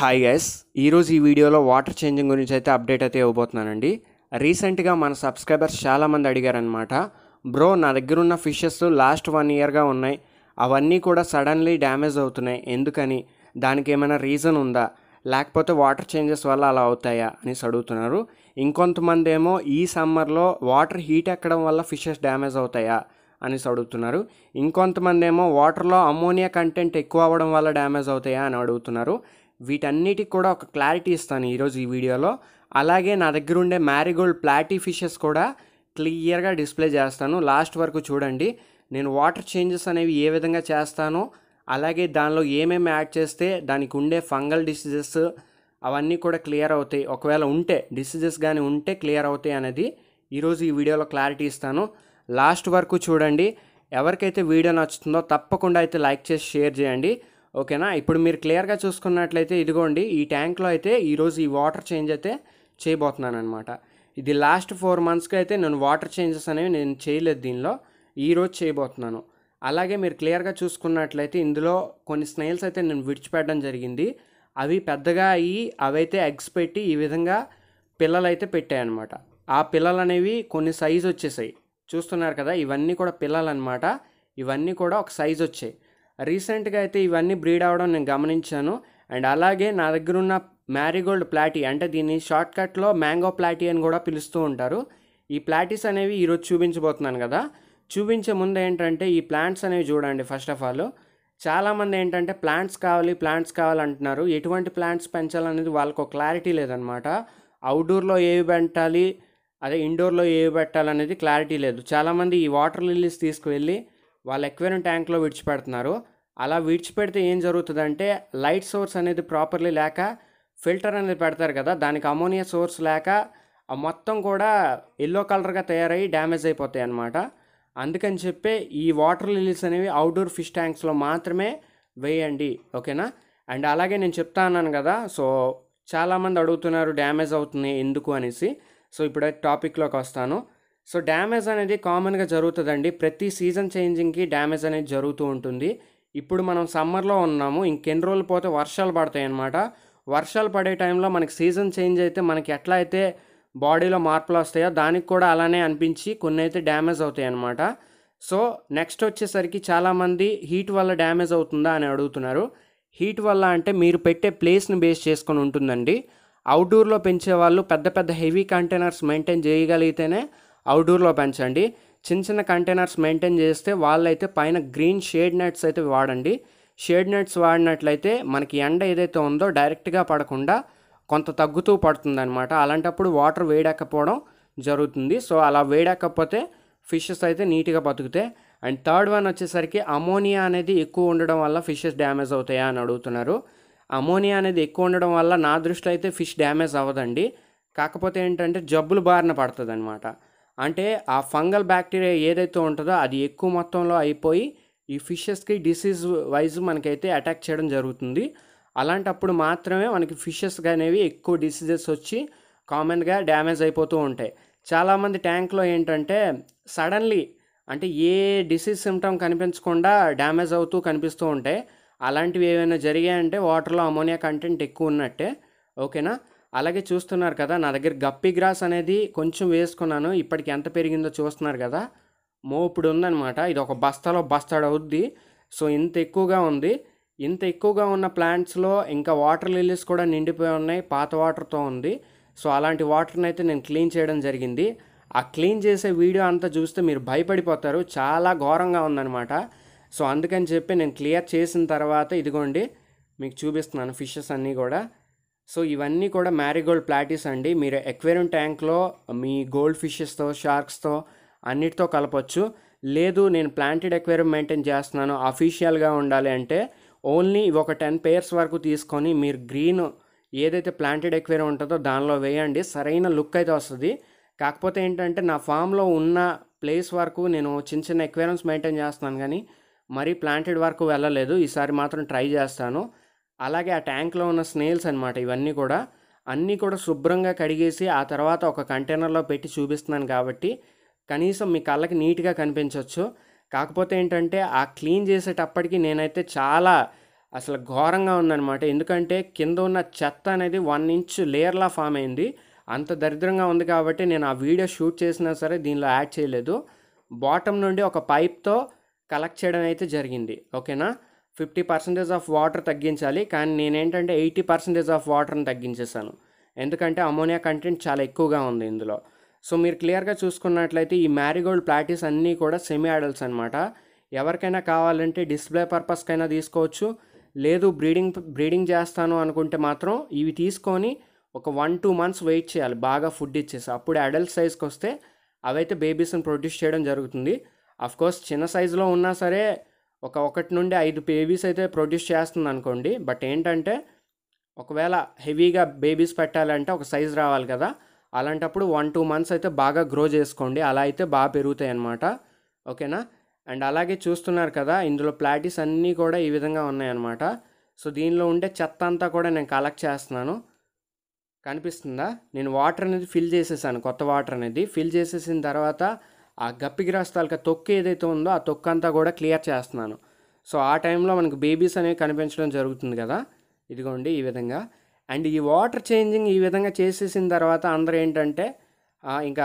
hi guys ఈరోజు ఈ వీడియోలో వాటర్ చేంజింగ్ గురించి అయితే అప్డేట్ అయితే ఇవ్వబోతున్నానండి రీసెంట్గా మన సబ్స్క్రైబర్స్ చాలామంది అడిగారనమాట బ్రో నా దగ్గర ఉన్న ఫిషెస్ లాస్ట్ వన్ ఇయర్గా ఉన్నాయి అవన్నీ కూడా సడన్లీ డ్యామేజ్ అవుతున్నాయి ఎందుకని దానికి ఏమైనా రీజన్ ఉందా లేకపోతే వాటర్ చేంజెస్ వల్ల అలా అవుతాయా అనేసి అడుగుతున్నారు ఇంకొంతమంది ఏమో ఈ సమ్మర్లో వాటర్ హీట్ ఎక్కడం వల్ల ఫిషెస్ డ్యామేజ్ అవుతాయా అనేసి అడుగుతున్నారు ఇంకొంతమంది ఏమో వాటర్లో అమోనియా కంటెంట్ ఎక్కువ అవ్వడం వల్ల డ్యామేజ్ అవుతాయా అని అడుగుతున్నారు వీటన్నిటికి కూడా ఒక క్లారిటీ ఇస్తాను ఈరోజు ఈ వీడియోలో అలాగే నా దగ్గర ఉండే మ్యారీగోల్డ్ ప్లాటీ ఫిషెస్ కూడా క్లియర్గా డిస్ప్లే చేస్తాను లాస్ట్ వరకు చూడండి నేను వాటర్ చేంజెస్ అనేవి ఏ విధంగా చేస్తానో అలాగే దానిలో ఏమేమి యాడ్ చేస్తే దానికి ఉండే ఫంగల్ డిసీజెస్ అవన్నీ కూడా క్లియర్ అవుతాయి ఒకవేళ ఉంటే డిసీజెస్ కానీ ఉంటే క్లియర్ అవుతాయి అనేది ఈరోజు ఈ వీడియోలో క్లారిటీ ఇస్తాను లాస్ట్ వరకు చూడండి ఎవరికైతే వీడియో నచ్చుతుందో తప్పకుండా అయితే లైక్ చేసి షేర్ చేయండి ఓకేనా ఇప్పుడు మీరు క్లియర్గా చూసుకున్నట్లయితే ఇదిగోండి ఈ ట్యాంక్లో అయితే ఈరోజు ఈ వాటర్ చేంజ్ అయితే చేయబోతున్నాను అనమాట ఇది లాస్ట్ ఫోర్ మంత్స్కి అయితే నేను వాటర్ చేంజెస్ అనేవి నేను చేయలేదు దీనిలో ఈరోజు చేయబోతున్నాను అలాగే మీరు క్లియర్గా చూసుకున్నట్లయితే ఇందులో కొన్ని స్నేల్స్ అయితే నేను విడిచిపెట్టడం జరిగింది అవి పెద్దగా అయ్యి అవైతే ఎగ్స్ పెట్టి ఈ విధంగా పిల్లలు అయితే పెట్టాయి అనమాట ఆ పిల్లలు అనేవి కొన్ని సైజు వచ్చేసాయి చూస్తున్నారు కదా ఇవన్నీ కూడా పిల్లలు అనమాట ఇవన్నీ కూడా ఒక సైజు వచ్చాయి రీసెంట్గా అయితే ఇవన్నీ బ్రీడ్ అవ్వడం నేను గమనించాను అండ్ అలాగే నా దగ్గర ఉన్న మ్యారీగోల్డ్ ప్లాటీ అంటే దీన్ని షార్ట్ కట్లో మ్యాంగో ప్లాటీ అని కూడా పిలుస్తూ ఉంటారు ఈ ప్లాటీస్ అనేవి ఈరోజు చూపించబోతున్నాను కదా చూపించే ముందు ఏంటంటే ఈ ప్లాంట్స్ అనేవి చూడండి ఫస్ట్ ఆఫ్ ఆల్ చాలామంది ఏంటంటే ప్లాంట్స్ కావాలి ప్లాంట్స్ కావాలంటున్నారు ఎటువంటి ప్లాంట్స్ పెంచాలనేది వాళ్ళకు ఒక క్లారిటీ లేదనమాట అవుట్డోర్లో ఏవి పెట్టాలి అదే ఇండోర్లో ఏవి పెట్టాలనేది క్లారిటీ లేదు చాలామంది ఈ వాటర్ లిల్లీస్ తీసుకువెళ్ళి వాళ్ళ ఎక్వేరియం ట్యాంక్లో విడిచిపెడుతున్నారు అలా విడిచిపెడితే ఏం జరుగుతుందంటే లైట్ సోర్స్ అనేది ప్రాపర్లీ లేక ఫిల్టర్ అనేది పెడతారు కదా దానికి అమోనియా సోర్స్ లేక ఆ మొత్తం కూడా ఎల్లో కలర్గా తయారయ్యి డ్యామేజ్ అయిపోతాయి అన్నమాట అందుకని చెప్పే ఈ వాటర్ లిలీస్ అనేవి అవుట్డోర్ ఫిష్ ట్యాంక్స్లో మాత్రమే వేయండి ఓకేనా అండ్ అలాగే నేను చెప్తా అన్నాను కదా సో చాలామంది అడుగుతున్నారు డ్యామేజ్ అవుతుంది ఎందుకు అనేసి సో ఇప్పుడైతే టాపిక్లోకి వస్తాను సో డ్యామేజ్ అనేది కామన్గా జరుగుతుందండి ప్రతి సీజన్ చేంజింగ్కి డ్యామేజ్ అనేది జరుగుతూ ఉంటుంది ఇప్పుడు మనం సమ్మర్లో ఉన్నాము ఇంకెన్ని రోజులు పోతే వర్షాలు పడతాయి అన్నమాట వర్షాలు పడే టైంలో మనకి సీజన్ చేంజ్ అయితే మనకి ఎట్లా అయితే బాడీలో మార్పులు వస్తాయో దానికి కూడా అలానే అనిపించి కొన్ని అయితే డ్యామేజ్ అవుతాయి అన్నమాట సో నెక్స్ట్ వచ్చేసరికి చాలామంది హీట్ వల్ల డ్యామేజ్ అవుతుందా అని అడుగుతున్నారు హీట్ వల్ల అంటే మీరు పెట్టే ప్లేస్ని బేస్ చేసుకొని ఉంటుందండి అవుట్డోర్లో పెంచే వాళ్ళు పెద్ద పెద్ద హెవీ కంటైనర్స్ మెయింటైన్ చేయగలిగితేనే అవుట్డోర్లో పెంచండి చిన్న చిన్న కంటైనర్స్ మెయింటైన్ చేస్తే వాళ్ళైతే పైన గ్రీన్ షేడ్ నెట్స్ అయితే వాడండి షేడ్ నెట్స్ వాడినట్లయితే మనకి ఎండ ఏదైతే ఉందో డైరెక్ట్గా పడకుండా కొంత తగ్గుతూ పడుతుందన్నమాట అలాంటప్పుడు వాటర్ వేడెక్కపోవడం జరుగుతుంది సో అలా వేడెక్కపోతే ఫిషెస్ అయితే నీట్గా బతుకుతాయి అండ్ థర్డ్ వన్ వచ్చేసరికి అమోనియా అనేది ఎక్కువ ఉండడం వల్ల ఫిషెస్ డ్యామేజ్ అవుతాయా అని అడుగుతున్నారు అమోనియా అనేది ఎక్కువ ఉండడం వల్ల నా దృష్టిలో అయితే ఫిష్ డ్యామేజ్ అవ్వదండి కాకపోతే ఏంటంటే జబ్బులు బారిన పడుతుంది అనమాట అంటే ఆ ఫంగల్ బ్యాక్టీరియా ఏదైతే ఉంటుందో అది ఎక్కువ మొత్తంలో అయిపోయి ఈ ఫిషెస్కి డిసీజ్ వైజ్ మనకైతే అటాక్ చేయడం జరుగుతుంది అలాంటప్పుడు మాత్రమే మనకి ఫిషెస్ అనేవి ఎక్కువ డిసీజెస్ వచ్చి కామన్గా డ్యామేజ్ అయిపోతూ ఉంటాయి చాలామంది ట్యాంక్లో ఏంటంటే సడన్లీ అంటే ఏ డిసీజ్ సిమ్టమ్ కనిపించకుండా డ్యామేజ్ అవుతూ కనిపిస్తూ ఉంటాయి అలాంటివి ఏమైనా జరిగాయంటే వాటర్లో అమోనియా కంటెంట్ ఎక్కువ ఉన్నట్టే ఓకేనా అలాగే చూస్తున్నారు కదా నా దగ్గర గప్పి గ్రాస్ అనేది కొంచెం వేసుకున్నాను ఇప్పటికి ఎంత పెరిగిందో చూస్తున్నారు కదా మోపుడు ఉందన్నమాట ఇది ఒక బస్తాలో బస్తాడు అవుద్ది సో ఇంత ఎక్కువగా ఉంది ఇంత ఎక్కువగా ఉన్న ప్లాంట్స్లో ఇంకా వాటర్ లిల్లీస్ కూడా నిండిపోయి ఉన్నాయి పాత వాటర్తో ఉంది సో అలాంటి వాటర్ని అయితే నేను క్లీన్ చేయడం జరిగింది ఆ క్లీన్ చేసే వీడియో అంతా చూస్తే మీరు భయపడిపోతారు చాలా ఘోరంగా ఉందన్నమాట సో అందుకని చెప్పి నేను క్లియర్ చేసిన తర్వాత ఇదిగోండి మీకు చూపిస్తున్నాను ఫిషెస్ అన్నీ కూడా సో ఇవన్నీ కూడా మ్యారీగోల్డ్ ప్లాటీస్ అండి మీరు ఎక్వేరియం ట్యాంక్లో మీ గోల్డ్ ఫిషెస్తో షార్క్స్తో అన్నిటితో కలపొచ్చు లేదు నేను ప్లాంటెడ్ ఎక్వేరియం మెయింటైన్ చేస్తున్నాను అఫీషియల్గా ఉండాలి అంటే ఓన్లీ ఒక టెన్ పేర్స్ వరకు తీసుకొని మీరు గ్రీన్ ఏదైతే ప్లాంటెడ్ ఎక్వేరియం ఉంటుందో దానిలో వేయండి సరైన లుక్ అయితే వస్తుంది కాకపోతే ఏంటంటే నా ఫామ్లో ఉన్న ప్లేస్ వరకు నేను చిన్న చిన్న ఎక్వేరియమ్స్ మెయింటైన్ చేస్తున్నాను కానీ మరీ ప్లాంటెడ్ వరకు వెళ్ళలేదు ఈసారి మాత్రం ట్రై చేస్తాను అలాగే ఆ ట్యాంక్లో ఉన్న స్నేల్స్ అనమాట ఇవన్నీ కూడా అన్నీ కూడా శుభ్రంగా కడిగేసి ఆ తర్వాత ఒక కంటైనర్లో పెట్టి చూపిస్తున్నాను కాబట్టి కనీసం మీ కళ్ళకి నీట్గా కనిపించవచ్చు కాకపోతే ఏంటంటే ఆ క్లీన్ చేసేటప్పటికి నేనైతే చాలా అసలు ఘోరంగా ఉందన్నమాట ఎందుకంటే కింద ఉన్న చెత్త అనేది వన్ ఇంచ్ లేయర్లా ఫామ్ అయింది అంత దరిద్రంగా ఉంది కాబట్టి నేను ఆ వీడియో షూట్ చేసినా సరే దీనిలో యాడ్ చేయలేదు బాటమ్ నుండి ఒక పైప్తో కలెక్ట్ చేయడం అయితే జరిగింది ఓకేనా ఫిఫ్టీ పర్సెంటేజ్ ఆఫ్ వాటర్ తగ్గించాలి కానీ నేనేంటంటే ఎయిటీ పర్సెంటేజ్ ఆఫ్ వాటర్ని తగ్గించేసాను ఎందుకంటే అమోనియా కంటెంట్ చాలా ఎక్కువగా ఉంది ఇందులో సో మీరు క్లియర్గా చూసుకున్నట్లయితే ఈ మ్యారీగోల్డ్ ప్లాటీస్ అన్నీ కూడా సెమీ అడల్ట్స్ అనమాట ఎవరికైనా కావాలంటే డిస్ప్లే పర్పస్కైనా తీసుకోవచ్చు లేదు బ్రీడింగ్ బ్రీడింగ్ చేస్తాను అనుకుంటే మాత్రం ఇవి తీసుకొని ఒక వన్ టూ మంత్స్ వెయిట్ చేయాలి బాగా ఫుడ్ ఇచ్చేసి అప్పుడు అడల్ట్ సైజ్కి వస్తే అవైతే బేబీస్ని ప్రొడ్యూస్ చేయడం జరుగుతుంది కోర్స్ చిన్న సైజులో ఉన్నా సరే ఒక ఒకటి నుండి ఐదు బేబీస్ అయితే ప్రొడ్యూస్ చేస్తుంది అనుకోండి బట్ ఏంటంటే ఒకవేళ హెవీగా బేబీస్ పెట్టాలంటే ఒక సైజ్ రావాలి కదా అలాంటప్పుడు వన్ టూ మంత్స్ అయితే బాగా గ్రో చేసుకోండి అలా అయితే బాగా పెరుగుతాయి అన్నమాట ఓకేనా అండ్ అలాగే చూస్తున్నారు కదా ఇందులో ప్లాటిస్ అన్నీ కూడా ఈ విధంగా ఉన్నాయన్నమాట సో దీనిలో ఉండే చెత్త అంతా కూడా నేను కలెక్ట్ చేస్తున్నాను కనిపిస్తుందా నేను వాటర్ అనేది ఫిల్ చేసేసాను కొత్త వాటర్ అనేది ఫిల్ చేసేసిన తర్వాత ఆ గప్పిగ్రాస్ తాలూకా తొక్కు ఏదైతే ఉందో ఆ తొక్కు అంతా కూడా క్లియర్ చేస్తున్నాను సో ఆ టైంలో మనకు బేబీస్ అనేవి కనిపించడం జరుగుతుంది కదా ఇదిగోండి ఈ విధంగా అండ్ ఈ వాటర్ చేంజింగ్ ఈ విధంగా చేసేసిన తర్వాత అందరూ ఏంటంటే ఆ, ఇంకా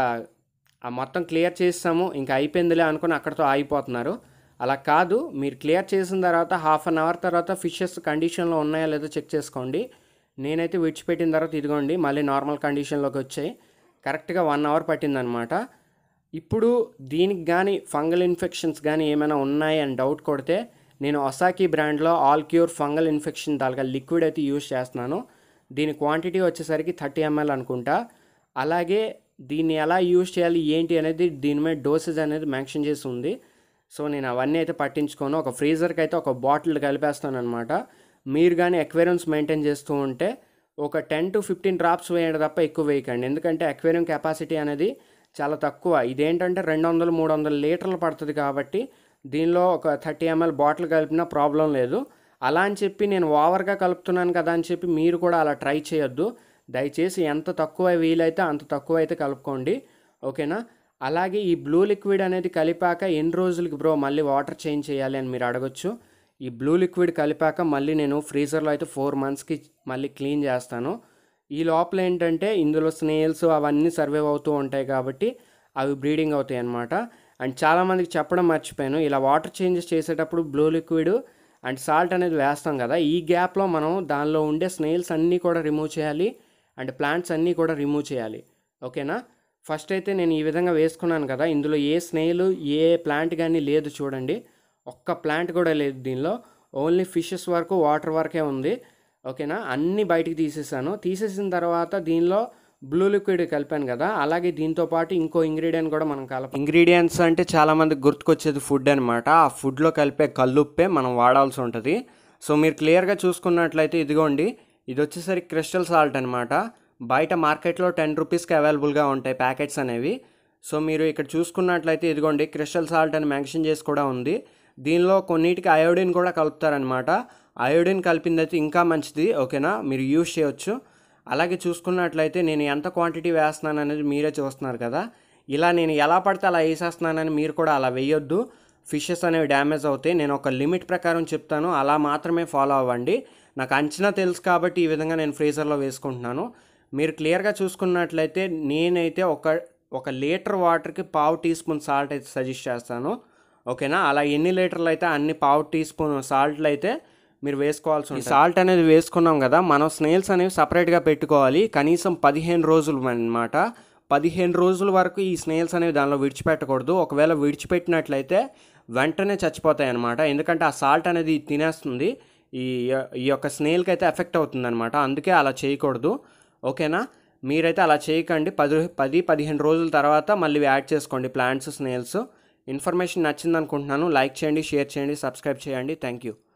ఆ మొత్తం క్లియర్ చేస్తాము ఇంకా అయిపోయిందిలే అనుకుని అక్కడితో ఆగిపోతున్నారు అలా కాదు మీరు క్లియర్ చేసిన తర్వాత హాఫ్ అన్ అవర్ తర్వాత ఫిషెస్ కండిషన్లో ఉన్నాయా లేదో చెక్ చేసుకోండి నేనైతే విడిచిపెట్టిన తర్వాత ఇదిగోండి మళ్ళీ నార్మల్ కండిషన్లోకి వచ్చాయి కరెక్ట్గా వన్ అవర్ పట్టిందనమాట ఇప్పుడు దీనికి కానీ ఫంగల్ ఇన్ఫెక్షన్స్ కానీ ఏమైనా ఉన్నాయి అని డౌట్ కొడితే నేను ఒసాకి బ్రాండ్లో ఆల్ క్యూర్ ఫంగల్ ఇన్ఫెక్షన్ తాలూకా లిక్విడ్ అయితే యూస్ చేస్తున్నాను దీని క్వాంటిటీ వచ్చేసరికి థర్టీ ఎంఎల్ అనుకుంటా అలాగే దీన్ని ఎలా యూజ్ చేయాలి ఏంటి అనేది దీని మీద డోసేజ్ అనేది మెన్షన్ చేసి ఉంది సో నేను అవన్నీ అయితే పట్టించుకోను ఒక ఫ్రీజర్కి అయితే ఒక బాటిల్ కలిపేస్తాను అనమాట మీరు కానీ ఎక్వేరియమ్స్ మెయింటైన్ చేస్తూ ఉంటే ఒక టెన్ టు ఫిఫ్టీన్ డ్రాప్స్ వేయడం తప్ప ఎక్కువ వేయకండి ఎందుకంటే అక్వేరియం కెపాసిటీ అనేది చాలా తక్కువ ఇదేంటంటే రెండు వందలు మూడు వందల లీటర్లు పడుతుంది కాబట్టి దీనిలో ఒక థర్టీ ఎంఎల్ బాటిల్ కలిపినా ప్రాబ్లం లేదు అలా అని చెప్పి నేను ఓవర్గా కలుపుతున్నాను కదా అని చెప్పి మీరు కూడా అలా ట్రై చేయొద్దు దయచేసి ఎంత తక్కువ వీలైతే అంత తక్కువ అయితే కలుపుకోండి ఓకేనా అలాగే ఈ బ్లూ లిక్విడ్ అనేది కలిపాక ఎన్ని రోజులకి బ్రో మళ్ళీ వాటర్ చేంజ్ చేయాలి అని మీరు అడగొచ్చు ఈ బ్లూ లిక్విడ్ కలిపాక మళ్ళీ నేను ఫ్రీజర్లో అయితే ఫోర్ మంత్స్కి మళ్ళీ క్లీన్ చేస్తాను ఈ లోపల ఏంటంటే ఇందులో స్నేల్స్ అవన్నీ సర్వైవ్ అవుతూ ఉంటాయి కాబట్టి అవి బ్రీడింగ్ అవుతాయి అన్నమాట అండ్ చాలామందికి చెప్పడం మర్చిపోయాను ఇలా వాటర్ చేంజెస్ చేసేటప్పుడు బ్లూ లిక్విడ్ అండ్ సాల్ట్ అనేది వేస్తాం కదా ఈ గ్యాప్లో మనం దానిలో ఉండే స్నేల్స్ అన్నీ కూడా రిమూవ్ చేయాలి అండ్ ప్లాంట్స్ అన్నీ కూడా రిమూవ్ చేయాలి ఓకేనా ఫస్ట్ అయితే నేను ఈ విధంగా వేసుకున్నాను కదా ఇందులో ఏ స్నేల్ ఏ ప్లాంట్ కానీ లేదు చూడండి ఒక్క ప్లాంట్ కూడా లేదు దీనిలో ఓన్లీ ఫిషెస్ వరకు వాటర్ వరకే ఉంది ఓకేనా అన్నీ బయటికి తీసేసాను తీసేసిన తర్వాత దీనిలో బ్లూ లిక్విడ్ కలిపాను కదా అలాగే దీంతో పాటు ఇంకో ఇంగ్రీడియంట్ కూడా మనం కలప ఇంగ్రీడియంట్స్ అంటే చాలా మందికి గుర్తుకొచ్చేది ఫుడ్ అనమాట ఆ ఫుడ్లో కలిపే కల్లుప్పే మనం వాడాల్సి ఉంటుంది సో మీరు క్లియర్గా చూసుకున్నట్లయితే ఇదిగోండి ఇది వచ్చేసరికి క్రిస్టల్ సాల్ట్ అనమాట బయట మార్కెట్లో టెన్ రూపీస్కి అవైలబుల్గా ఉంటాయి ప్యాకెట్స్ అనేవి సో మీరు ఇక్కడ చూసుకున్నట్లయితే ఇదిగోండి క్రిస్టల్ సాల్ట్ అని మెన్షన్ చేసి కూడా ఉంది దీనిలో కొన్నిటికి అయోడిన్ కూడా కలుపుతారనమాట అయోడిన్ కలిపింది అయితే ఇంకా మంచిది ఓకేనా మీరు యూజ్ చేయొచ్చు అలాగే చూసుకున్నట్లయితే నేను ఎంత క్వాంటిటీ వేస్తున్నాను అనేది మీరే చూస్తున్నారు కదా ఇలా నేను ఎలా పడితే అలా వేసేస్తున్నానని మీరు కూడా అలా వేయొద్దు ఫిషెస్ అనేవి డ్యామేజ్ అవుతాయి నేను ఒక లిమిట్ ప్రకారం చెప్తాను అలా మాత్రమే ఫాలో అవ్వండి నాకు అంచనా తెలుసు కాబట్టి ఈ విధంగా నేను ఫ్రీజర్లో వేసుకుంటున్నాను మీరు క్లియర్గా చూసుకున్నట్లయితే నేనైతే ఒక ఒక లీటర్ వాటర్కి పావు టీ స్పూన్ సాల్ట్ అయితే సజెస్ట్ చేస్తాను ఓకేనా అలా ఎన్ని లీటర్లు అయితే అన్ని పావు టీ స్పూన్ సాల్ట్లు అయితే మీరు వేసుకోవాల్సి ఉంటుంది సాల్ట్ అనేది వేసుకున్నాం కదా మనం స్నేల్స్ అనేవి సపరేట్గా పెట్టుకోవాలి కనీసం పదిహేను రోజులు అనమాట పదిహేను రోజుల వరకు ఈ స్నేల్స్ అనేవి దానిలో విడిచిపెట్టకూడదు ఒకవేళ విడిచిపెట్టినట్లయితే వెంటనే చచ్చిపోతాయి అనమాట ఎందుకంటే ఆ సాల్ట్ అనేది తినేస్తుంది ఈ ఈ యొక్క స్నేల్కి అయితే ఎఫెక్ట్ అవుతుంది అనమాట అందుకే అలా చేయకూడదు ఓకేనా మీరైతే అలా చేయకండి పది పది పదిహేను రోజుల తర్వాత మళ్ళీ యాడ్ చేసుకోండి ప్లాంట్స్ స్నేల్స్ ఇన్ఫర్మేషన్ నచ్చింది అనుకుంటున్నాను లైక్ చేయండి షేర్ చేయండి సబ్స్క్రైబ్ చేయండి థ్యాంక్ యూ